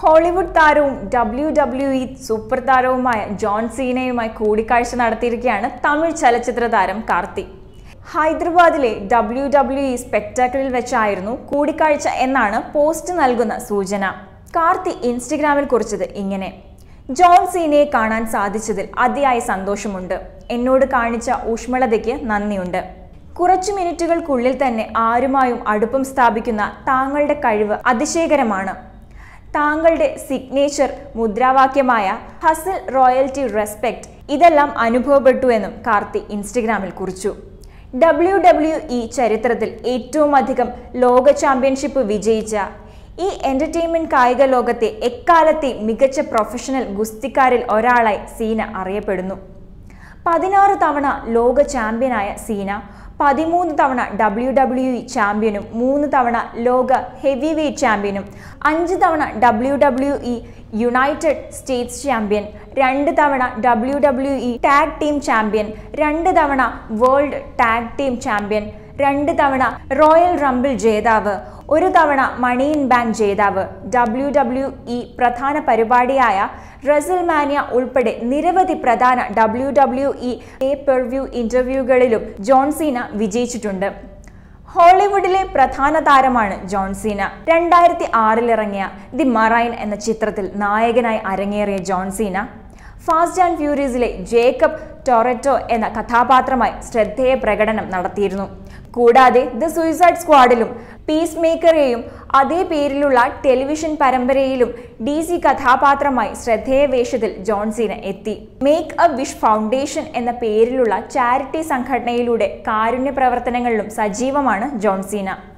Hollywood താരവും W W E super താരവുമായ John സീനയുമായി കൂടിക്കാഴ്ച നടത്തിയിരിക്കുകയാണ് തമിഴ് ചലച്ചിത്ര താരം കാർത്തി ഹൈദരാബാദിലെ ഡബ്ല്യു ഡബ്ല്യു ഇ സ്പെക്ടാക്കിളിൽ വെച്ചായിരുന്നു കൂടിക്കാഴ്ച എന്നാണ് പോസ്റ്റ് നൽകുന്ന സൂചന കാർത്തി ഇൻസ്റ്റഗ്രാമിൽ കുറിച്ചത് ഇങ്ങനെ ജോൺ സീനയെ കാണാൻ സാധിച്ചതിൽ അതിയായ സന്തോഷമുണ്ട് എന്നോട് കാണിച്ച ഊഷ്മളതയ്ക്ക് നന്ദിയുണ്ട് കുറച്ചു മിനിറ്റുകൾക്കുള്ളിൽ തന്നെ ആരുമായും അടുപ്പം സ്ഥാപിക്കുന്ന താങ്കളുടെ കഴിവ് അതിശയകരമാണ് താങ്കളുടെ സിഗ്നേച്ചർ മുദ്രാവാക്യമായ ഹസിൽ റോയൽറ്റി റെസ്പെക്ട് ഇതെല്ലാം അനുഭവപ്പെട്ടു എന്നും കാർത്തി ഇൻസ്റ്റഗ്രാമിൽ കുറിച്ചു ഡബ്ല്യു ഡബ്ല്യു ഇ ചരിത്രത്തിൽ ഏറ്റവും അധികം ലോക ചാമ്പ്യൻഷിപ്പ് വിജയിച്ച ഈ എന്റർടൈൻമെന്റ് കായിക ലോകത്തെ എക്കാലത്തെ മികച്ച പ്രൊഫഷണൽ ഗുസ്തിക്കാരിൽ ഒരാളായി സീന അറിയപ്പെടുന്നു പതിനാറ് തവണ ലോക ചാമ്പ്യനായ സീന പതിമൂന്ന് തവണ ഡബ്ല്യു ഡബ്ല്യു ഇ ചാമ്പ്യനും മൂന്ന് തവണ ലോക ഹെവി വെയ്റ്റ് ചാമ്പ്യനും അഞ്ച് തവണ W W E United States champion രണ്ട് തവണ W W E tag team champion രണ്ട് തവണ വേൾഡ് ടാഗ് ടീം ചാമ്പ്യൻ രണ്ട് തവണ റോയൽ റംബിൾ ജേതാവ് ഒരു തവണ മണി ഇൻ ബാങ്ക് ജേതാവ് ഡബ്ല്യു ഡബ്ല്യു ഇ പ്രധാന പരിപാടിയായ റസിൽമാനിയ ഉൾപ്പെടെ നിരവധി പ്രധാന W W E pay per view ഇന്റർവ്യൂകളിലും ജോൺസീന വിജയിച്ചിട്ടുണ്ട് ഹോളിവുഡിലെ പ്രധാന താരമാണ് ജോൺസീന രണ്ടായിരത്തി ആറിലിറങ്ങിയ ദി മറൈൻ എന്ന ചിത്രത്തിൽ നായകനായി അരങ്ങേറിയ ജോൺസീന ഫാസ്റ്റ് ആൻഡ് ഫ്യൂരീസിലെ ജേക്കബ് ടൊററ്റോ എന്ന കഥാപാത്രമായി ശ്രദ്ധേയ പ്രകടനം നടത്തിയിരുന്നു കൂടാതെ ദ സൂയിസൈഡ് സ്ക്വാഡിലും പീസ് മേക്കറെയും അതേ പേരിലുള്ള ടെലിവിഷൻ പരമ്പരയിലും ഡി സി കഥാപാത്രമായി ശ്രദ്ധേയ വേഷത്തിൽ ജോൺസീന എത്തി മേക്ക് എ വിഷ് ഫൗണ്ടേഷൻ എന്ന പേരിലുള്ള ചാരിറ്റി സംഘടനയിലൂടെ കാരുണ്യ പ്രവർത്തനങ്ങളിലും സജീവമാണ് ജോൺസീന